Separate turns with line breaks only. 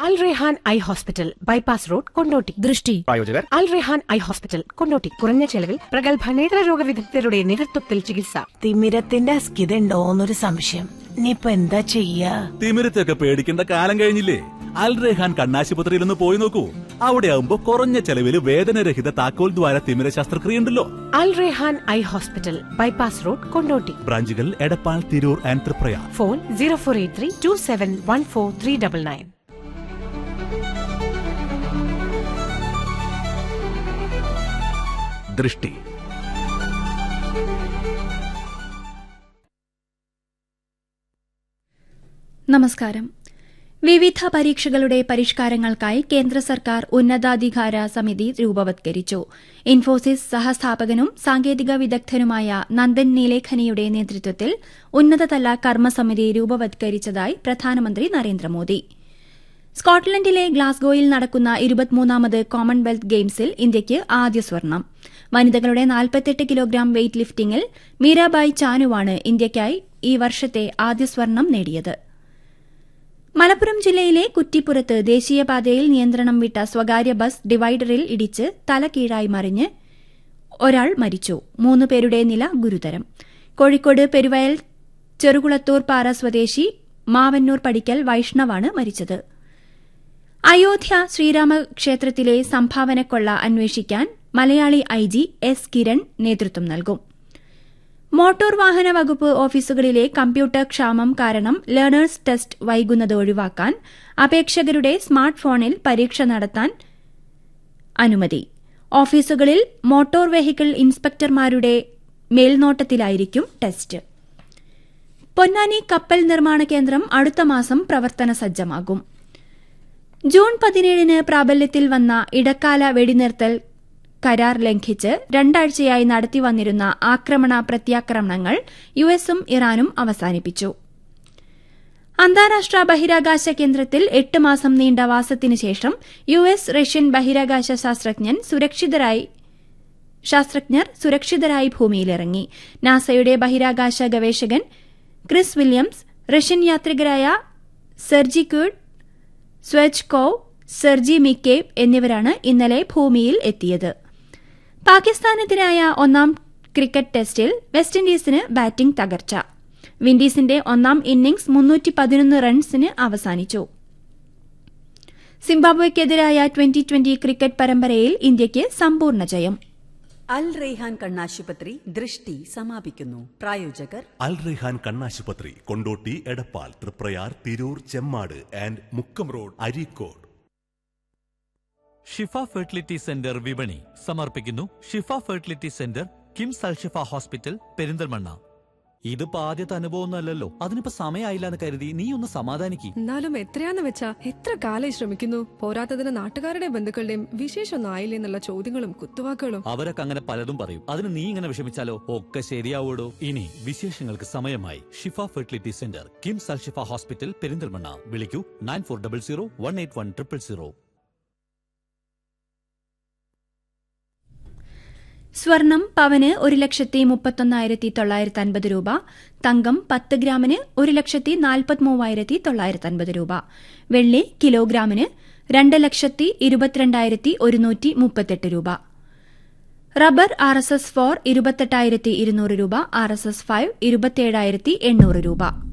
അൽ Rehan eye hospital bypass road Kondotty
ദൃഷ്ടി
പ്രായോജകർ
Al Rehan eye hospital Kondotty കുറഞ്ഞ ചെലവിൽ പ്രഗത്ഭ നേത്രരോഗ വിദഗ്ധരുടെ നേതൃത്വത്തിൽ ചികിത്സ
തിമിരത്തിന്റെ അസ്കിതണ്ടോന്നൊരു സംശയം ഇനിയിപ്പൊ എന്താ ചെയ്യാ
തിമിരത്തൊക്കെ പേടിക്കേണ്ട കാലം കഴിഞ്ഞില്ലേ അൽ റെഹാൻ കണ്ണാശുപത്രിയിൽ ഒന്ന് പോയി നോക്കൂ അവിടെ ആവുമ്പോ കുറഞ്ഞ ചെലവിൽ വേദനരഹിത താക്കോൽ ദ്വാര തിമിര ശസ്ത്രക്രിയ ഉണ്ടല്ലോ
Al Rehan eye hospital bypass road Kondotty
ബ്രാഞ്ചുകൾ Edappal Tirur and Triprayar
phone zero four eight three two seven one four three double nine
ദൃഷ്ടി
നമസ്കാരം വിവിധ പരീക്ഷകളുടെ പരിഷ്കാരങ്ങൾക്കായി കേന്ദ്ര സർക്കാർ ഉന്നതാധികാര സമിതി രൂപവത്കരിച്ചു ഇൻഫോസിസ് സഹസ്ഥാപകനും സാങ്കേതിക വിദഗ്ധനുമായ നന്ദൻ നീലേഖനിയുടെ നേതൃത്വത്തിൽ ഉന്നതതല കർമ്മസമിതി രൂപവത്കരിച്ചതായി പ്രധാനമന്ത്രി നരേന്ദ്രമോദി സ്കോട്ട്ലൻഡിലെ ഗ്ലാസ്ഗോയിൽ നടക്കുന്ന ഇരുപത്തിമൂന്നാമത് കോമൺവെൽത്ത് ഗെയിംസിൽ ഇന്ത്യയ്ക്ക് ആദ്യ സ്വർണം വനിതകളുടെ നാൽപ്പത്തെട്ട് കിലോഗ്രാം വെയ്റ്റ് ലിഫ്റ്റിംഗിൽ മീരാബായ് ചാനുവാണ് ഇന്ത്യയ്ക്കായി ഈ വർഷത്തെ ആദ്യ സ്വർണം നേടിയത് മലപ്പുറം ജില്ലയിലെ കുറ്റിപ്പുറത്ത് ദേശീയപാതയിൽ നിയന്ത്രണം വിട്ട സ്വകാര്യ ബസ് ഡിവൈഡറിൽ ഇടിച്ച് തല കീഴായി മറിഞ്ഞ് ഒരാൾ മരിച്ചു മൂന്ന് പേരുടെ നില ഗുരുതരം കോഴിക്കോട് പെരുവയൽ ചെറുകുളത്തൂർ പാറ സ്വദേശി മാവന്നൂർ പടിക്കൽ വൈഷ്ണവാണ് മരിച്ചത് അയോധ്യ ശ്രീരാമക്ഷേത്രത്തിലെ സംഭാവനക്കൊള്ള അന്വേഷിക്കാൻ Malayali I G S Kiran നേതൃത്വം നൽകും മോട്ടോർ വാഹന വകുപ്പ് ഓഫീസുകളിലെ കമ്പ്യൂട്ടർ ക്ഷാമം കാരണം ലേണേഴ്സ് ടെസ്റ്റ് വൈകുന്നത് ഒഴിവാക്കാൻ അപേക്ഷകരുടെ സ്മാർട്ട് ഫോണിൽ പരീക്ഷ നടത്താൻ അനുമതി ഓഫീസുകളിൽ മോട്ടോർ വെഹിക്കിൾ ഇൻസ്പെക്ടർമാരുടെ മേൽനോട്ടത്തിലായിരിക്കും ടെസ്റ്റ് പൊന്നാനി കപ്പൽ നിർമ്മാണ കേന്ദ്രം അടുത്ത മാസം പ്രവർത്തന സജ്ജമാകും ജൂൺ പതിനേഴിന് പ്രാബല്യത്തിൽ വന്ന ഇടക്കാല വെടിനിർത്തൽ കരാർ ലംഘിച്ച് രണ്ടാഴ്ചയായി നടത്തിവന്നിരുന്ന ആക്രമണ പ്രത്യാക്രമണങ്ങൾ യുഎസും ഇറാനും അവസാനിപ്പിച്ചു അന്താരാഷ്ട്ര ബഹിരാകാശ കേന്ദ്രത്തിൽ എട്ട് മാസം നീണ്ട വാസത്തിനു ശേഷം യുഎസ് റഷ്യൻ ബഹിരാകാശ ശാസ്ത്രജ്ഞൻ സുരക്ഷിതരായി ശാസ്ത്രജ്ഞർ സുരക്ഷിതരായി ഭൂമിയിലിറങ്ങി നാസയുടെ ബഹിരാകാശ ഗവേഷകൻ ക്രിസ് വില്യംസ് റഷ്യൻ യാത്രികരായ സെർജിക്യൂഡ് സ്വെച്ച്കോവ് സെർജി മിക്കേവ് എന്നിവരാണ് ഇന്നലെ ഭൂമിയിൽ എത്തിയത് പാകിസ്ഥാനെതിരായ ഒന്നാം ക്രിക്കറ്റ് ടെസ്റ്റിൽ വെസ്റ്റ് ഇൻഡീസിന് ബാറ്റിംഗ് തകർച്ച വിൻഡീസിന്റെ ഒന്നാം ഇന്നിംഗ്സ് മുന്നൂറ്റി പതിനൊന്ന് റൺസിന് അവസാനിച്ചു സിംബാബ്വെക്കെതിരായ ട്വന്റി ട്വന്റി ക്രിക്കറ്റ് പരമ്പരയിൽ ഇന്ത്യയ്ക്ക് സമ്പൂർണ്ണ ജയം
അൽ റെയ്ഹാൻ കണ്ണാശുപത്രി ദൃഷ്ടി സമാപിക്കുന്നു പ്രായോജകർ
അൽ റെഹാൻ കണ്ണാശുപത്രി Kondotty Edappal Triprayar Tirur Chemmad and Mukkam road Areekode
Shifa fertility centre വിപണി സമർപ്പിക്കുന്നു Shifa fertility centre KIMS Alshifa hospital Perinthalmanna ഇതിപ്പോ ആദ്യത്തെ അനുഭവമൊന്നും അല്ലല്ലോ അതിനിപ്പോ സമയമായില്ല എന്ന് കരുതി നീ ഒന്ന് സമാധാനിക്ക്
എന്നാലും എത്രയാന്ന് വെച്ചാ എത്ര കാലായി ശ്രമിക്കുന്നു പോരാത്തതിന് നാട്ടുകാരുടെ ബന്ധുക്കളുടെയും വിശേഷമൊന്നും ആയില്ലേ എന്നുള്ള ചോദ്യങ്ങളും കുത്തുവാക്കുകളും
അവരൊക്കെ അങ്ങനെ പലതും പറയും അതിന് നീ ഇങ്ങനെ വിഷമിച്ചാലോ ഒക്കെ ശരിയാവൂടോ ഇനി വിശേഷങ്ങൾക്ക് സമയമായി Shifa fertility centre KIMS Alshifa hospital Perinthalmanna വിളിക്കൂ nine four double zero one eight one triple zero
സ്വർണം പവന് ഒരു ലക്ഷത്തി മുപ്പത്തൊന്നായിരത്തി തൊള്ളായിരത്തി അൻപത് രൂപ തങ്കം പത്ത് ഗ്രാമിന് ഒരു ലക്ഷത്തി നാൽപ്പത്തിമൂവായിരത്തി തൊള്ളായിരത്തി അൻപത് രൂപ വെള്ളി കിലോഗ്രാമിന് രണ്ട് ലക്ഷത്തി ഇരുപത്തിരണ്ടായിരത്തി ഒരുന്നൂറ്റി മുപ്പത്തെട്ട് രൂപ rubber R S S four ഇരുപത്തെട്ടായിരത്തി ഇരുന്നൂറ് രൂപ ആർ എസ് എസ് ഫൈവ് ഇരുപത്തിയേഴായിരത്തി എണ്ണൂറ് രൂപ